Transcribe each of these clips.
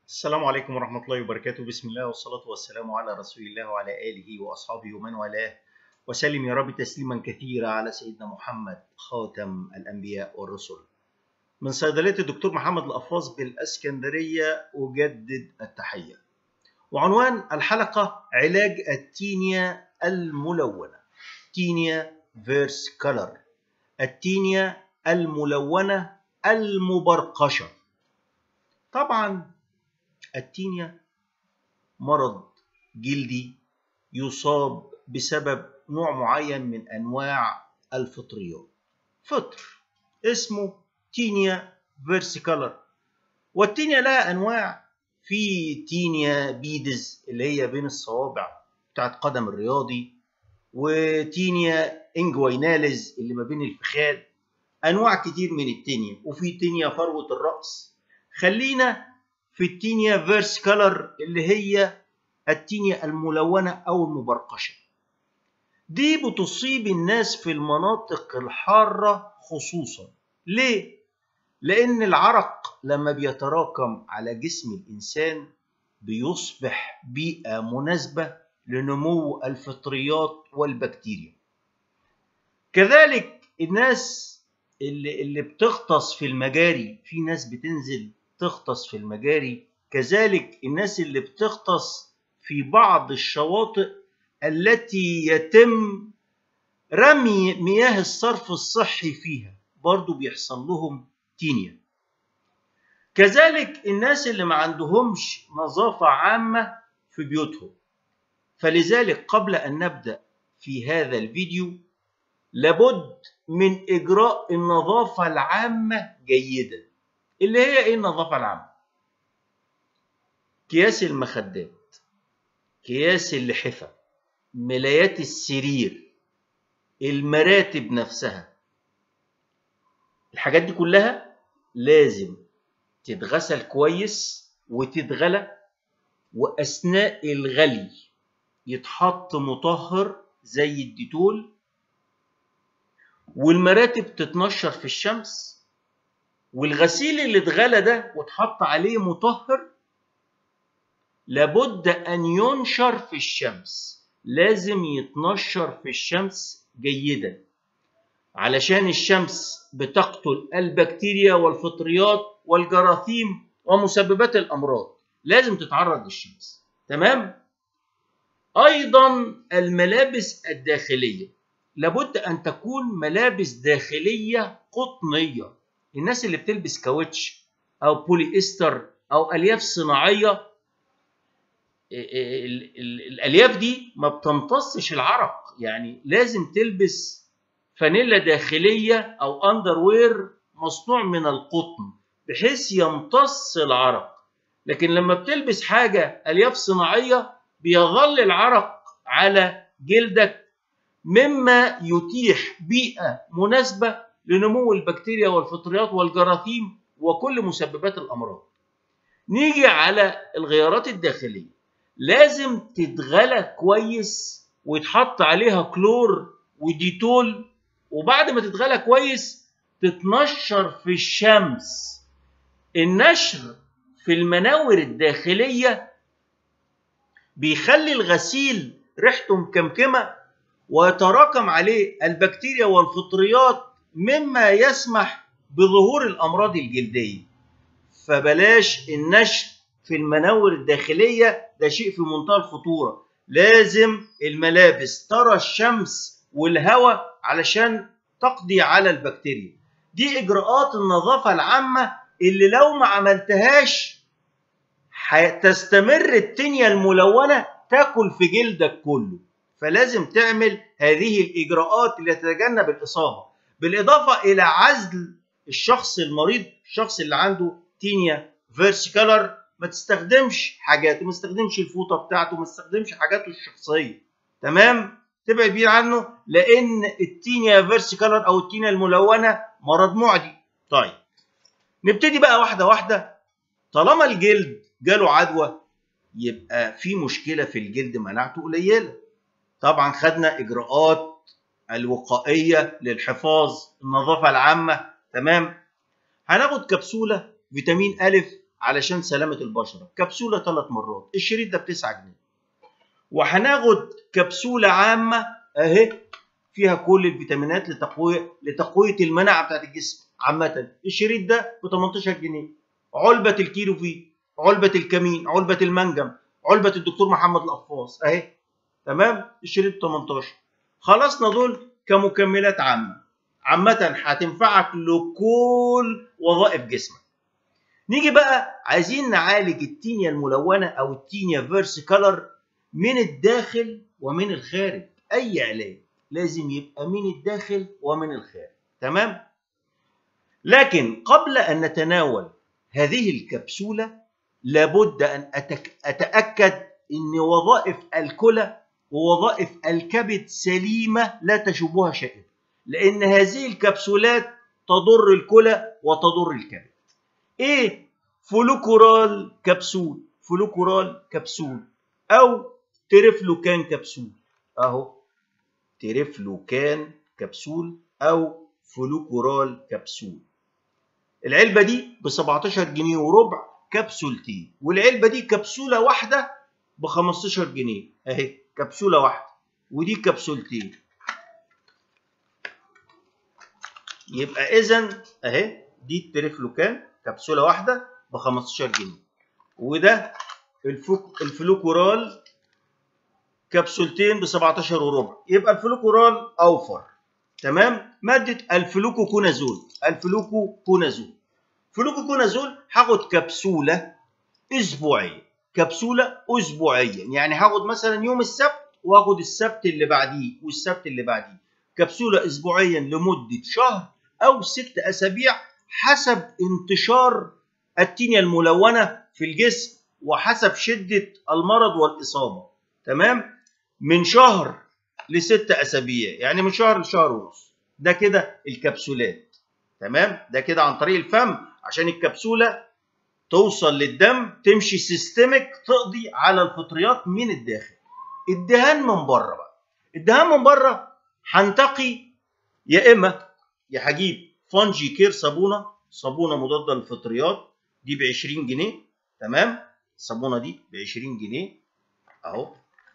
السلام عليكم ورحمة الله وبركاته بسم الله والصلاة والسلام على رسول الله وعلى آله وأصحابه ومن والاه وسلم يا رب تسليما كثيرا على سيدنا محمد خاتم الأنبياء والرسل من صيدلية الدكتور محمد الأفاظ بالأسكندرية أجدد التحية وعنوان الحلقة علاج التينيا الملونة تينيا فيرس كولر التينيا الملونة المبرقشة طبعا التينيا مرض جلدي يصاب بسبب نوع معين من انواع الفطريات فطر اسمه تينيا فيرسيكولر والتينيا لها انواع في تينيا بيدز اللي هي بين الصوابع بتاعت قدم الرياضي وتينيا انجويناليز اللي ما بين الفخاد انواع كتير من التينيا وفي تينيا فروه الراس خلينا في التينيا فيرس كولر اللي هي التينيا الملونة أو المبرقشة دي بتصيب الناس في المناطق الحارة خصوصا ليه؟ لأن العرق لما بيتراكم على جسم الإنسان بيصبح بيئة مناسبة لنمو الفطريات والبكتيريا كذلك الناس اللي, اللي بتغطس في المجاري في ناس بتنزل تغطس في المجاري كذلك الناس اللي بتغطس في بعض الشواطئ التي يتم رمي مياه الصرف الصحي فيها برضو بيحصل لهم تينيا كذلك الناس اللي ما عندهمش نظافة عامة في بيوتهم فلذلك قبل أن نبدأ في هذا الفيديو لابد من إجراء النظافة العامة جيداً اللي هي ايه النظافه العامه كياس المخدات كياس اللحفه ملايات السرير المراتب نفسها الحاجات دي كلها لازم تتغسل كويس وتتغلى واثناء الغلي يتحط مطهر زي الديتول والمراتب تتنشر في الشمس والغسيل اللي اتغلى ده واتحط عليه مطهر لابد ان ينشر في الشمس لازم يتنشر في الشمس جيدا علشان الشمس بتقتل البكتيريا والفطريات والجراثيم ومسببات الامراض لازم تتعرض للشمس تمام ايضا الملابس الداخليه لابد ان تكون ملابس داخليه قطنيه الناس اللي بتلبس كاوتش او بولي استر او الياف صناعيه الالياف دي ما بتمتصش العرق يعني لازم تلبس فانيلا داخليه او اندر وير مصنوع من القطن بحيث يمتص العرق لكن لما بتلبس حاجه الياف صناعيه بيظل العرق على جلدك مما يتيح بيئه مناسبه لنمو البكتيريا والفطريات والجراثيم وكل مسببات الامراض. نيجي على الغيارات الداخليه لازم تتغلى كويس ويتحط عليها كلور وديتول وبعد ما تتغلى كويس تتنشر في الشمس. النشر في المناور الداخليه بيخلي الغسيل ريحته مكمكمه ويتراكم عليه البكتيريا والفطريات مما يسمح بظهور الامراض الجلديه فبلاش النشر في المناور الداخليه ده شيء في منتهى الخطوره لازم الملابس ترى الشمس والهواء علشان تقضي على البكتيريا دي اجراءات النظافه العامه اللي لو ما عملتهاش تستمر التنية الملونه تاكل في جلدك كله فلازم تعمل هذه الاجراءات اللي تتجنب الاصابه بالاضافه الى عزل الشخص المريض الشخص اللي عنده تينيا فيرسيكولر ما تستخدمش حاجاته ما تستخدمش الفوطه بتاعته ما تستخدمش حاجاته الشخصيه تمام تبعد بيه عنه لان التينيا فيرسيكولر او التينيا الملونه مرض معدي طيب نبتدي بقى واحده واحده طالما الجلد جاله عدوى يبقى في مشكله في الجلد مناعته قليله طبعا خدنا اجراءات الوقائيه للحفاظ النظافه العامه تمام هناخد كبسوله فيتامين أ علشان سلامه البشره كبسوله ثلاث مرات الشريط ده ب 9 جنيه وهناخد كبسوله عامه اهي فيها كل الفيتامينات لتقويه لتقويه المناعه بتاعت الجسم عامه الشريط ده ب 18 جنيه علبه الكيلو فيه علبه الكمين علبه المنجم علبه الدكتور محمد القفاص اهي تمام الشريط ب 18 خلصنا دول كمكملات عامه عامه هتنفعك لكل وظائف جسمك نيجي بقى عايزين نعالج التينيا الملونه او التينيا فيرس كلر من الداخل ومن الخارج اي علاج لازم يبقى من الداخل ومن الخارج تمام لكن قبل ان نتناول هذه الكبسوله لابد ان أتك... اتاكد ان وظائف الكلى ووظائف الكبد سليمه لا تشوبها شيء لان هذه الكبسولات تضر الكلى وتضر الكبد ايه فلوكورال كبسول فلوكورال كبسول او تريفلوكان كبسول اهو تريفلوكان كبسول او فلوكورال كبسول العلبه دي ب 17 جنيه وربع كبسولتين والعلبه دي كبسوله واحده ب 15 جنيه اهي كبسوله واحده ودي كبسولتين يبقى اذا اهي دي التريفلوكان كبسوله واحده ب 15 جنيه وده الفوك الفلوكورال كبسولتين ب 17 وربع يبقى الفلوكورال اوفر تمام ماده الفلوكوكونازول الفلوكوكونازول فلوكوكونازول هاخد كبسوله اسبوعيه كبسوله اسبوعيا يعني هاخد مثلا يوم السبت واخد السبت اللي بعديه والسبت اللي بعديه كبسوله اسبوعيا لمده شهر او ست اسابيع حسب انتشار التينيا الملونه في الجسم وحسب شده المرض والاصابه تمام من شهر لست اسابيع يعني من شهر لشهر ونص ده كده الكبسولات تمام ده كده عن طريق الفم عشان الكبسوله توصل للدم تمشي سيستمك تقضي على الفطريات من الداخل الدهان من بره بقى الدهان من بره هنتقي يا اما يا هجيب فانجي كير صابونه صابونه مضاده للفطريات دي ب 20 جنيه تمام الصابونه دي ب 20 جنيه اهو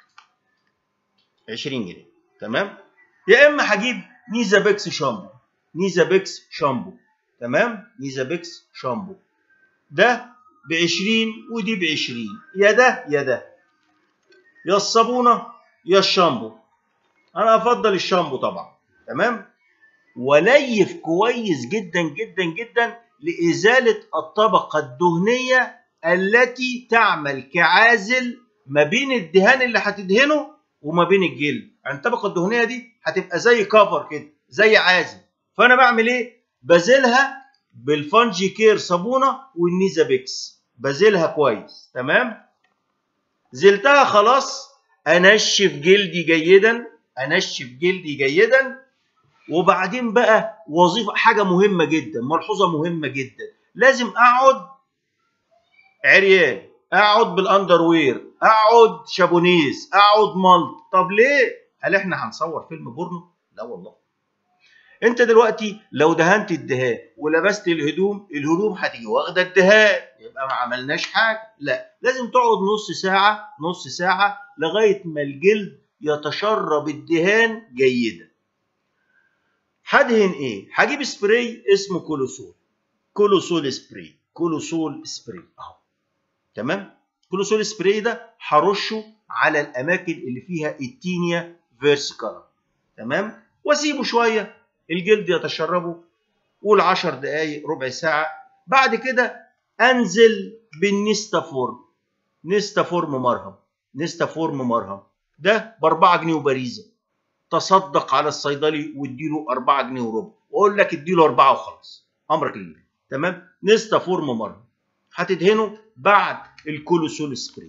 20 جنيه تمام يا اما هجيب نيزا بيكس شامبو نيزا بيكس شامبو تمام نيزا بيكس شامبو ده ب 20 ودي ب 20 يا ده يا ده يا الصابونه يا الشامبو انا افضل الشامبو طبعا تمام وليف كويس جدا جدا جدا لازاله الطبقه الدهنيه التي تعمل كعازل ما بين الدهان اللي هتدهنه وما بين الجلد يعني الطبقه الدهنيه دي هتبقى زي كفر كده زي عازل فانا بعمل ايه بزيلها بالفانجي كير صابونه والنيزا بيكس بزيلها كويس تمام زلتها خلاص انشف جلدي جيدا انشف جلدي جيدا وبعدين بقى وظيفه حاجه مهمه جدا ملحوظه مهمه جدا لازم اقعد عريان اقعد بالاندروير اقعد شابونيز اقعد مالت طب ليه هل احنا هنصور فيلم بورنو لا والله انت دلوقتي لو دهنت الدهان ولبست الهدوم الهدوم هتيجي واخده الدهان يبقى ما عملناش حاجه لا لازم تقعد نص ساعه نص ساعه لغايه ما الجلد يتشرب الدهان جيدا هدهن ايه هجيب سبراي اسمه كولوسول كولوسول سبراي كولوسول سبراي اهو تمام كولوسول سبراي ده هرشه على الاماكن اللي فيها التينيا فيرسيكالا تمام واسيبه شويه الجلد يتشربه قول 10 دقائق ربع ساعه بعد كده انزل بالنيستافورم نيستافورم مرهم نيستافورم مرهم ده ب 4 جنيه وبريزه تصدق على الصيدلي واديله 4 جنيه وربع واقول لك اديله 4 وخلاص امرك لله تمام نيستافورم مرهم هتدهنه بعد الكولوسول سبراي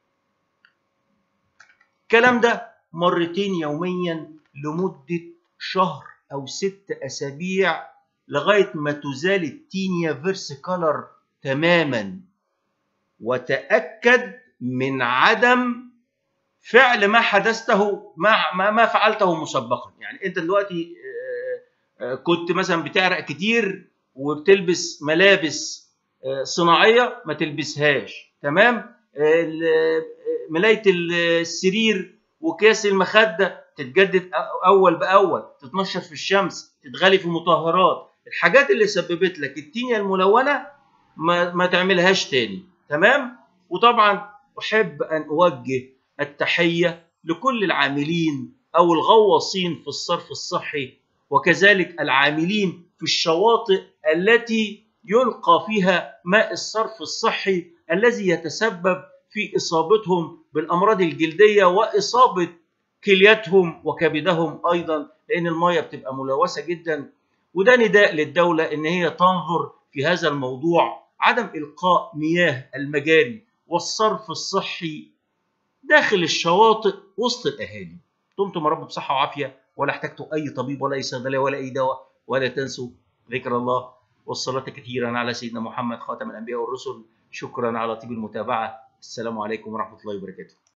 الكلام ده مرتين يوميا لمدة شهر أو ست أسابيع لغاية ما تزال التينيا فيرس كولر تماما وتأكد من عدم فعل ما حدثته ما ما, ما فعلته مسبقا يعني انت دلوقتي كنت مثلا بتعرق كتير وبتلبس ملابس صناعيه ما تلبسهاش تمام ملايه السرير وكاس المخده تتجدد اول باول تتنشر في الشمس تتغلي في مطهرات الحاجات اللي سببت لك التينيا الملونه ما, ما تعملهاش تاني تمام وطبعا احب ان اوجه التحيه لكل العاملين او الغواصين في الصرف الصحي وكذلك العاملين في الشواطئ التي يلقى فيها ماء الصرف الصحي الذي يتسبب في اصابتهم بالامراض الجلديه واصابه كليتهم وكبدهم ايضا لان الميه بتبقى ملوثه جدا وده نداء للدوله ان هي تنظر في هذا الموضوع عدم القاء مياه المجاري والصرف الصحي داخل الشواطئ وسط الاهالي دمتم رب بصحه وعافيه ولا احتجتوا اي طبيب ولا اي صيدليه ولا اي دواء ولا تنسوا ذكر الله والصلاه كثيرا على سيدنا محمد خاتم الانبياء والرسل شكرا على طيب المتابعه السلام عليكم ورحمه الله وبركاته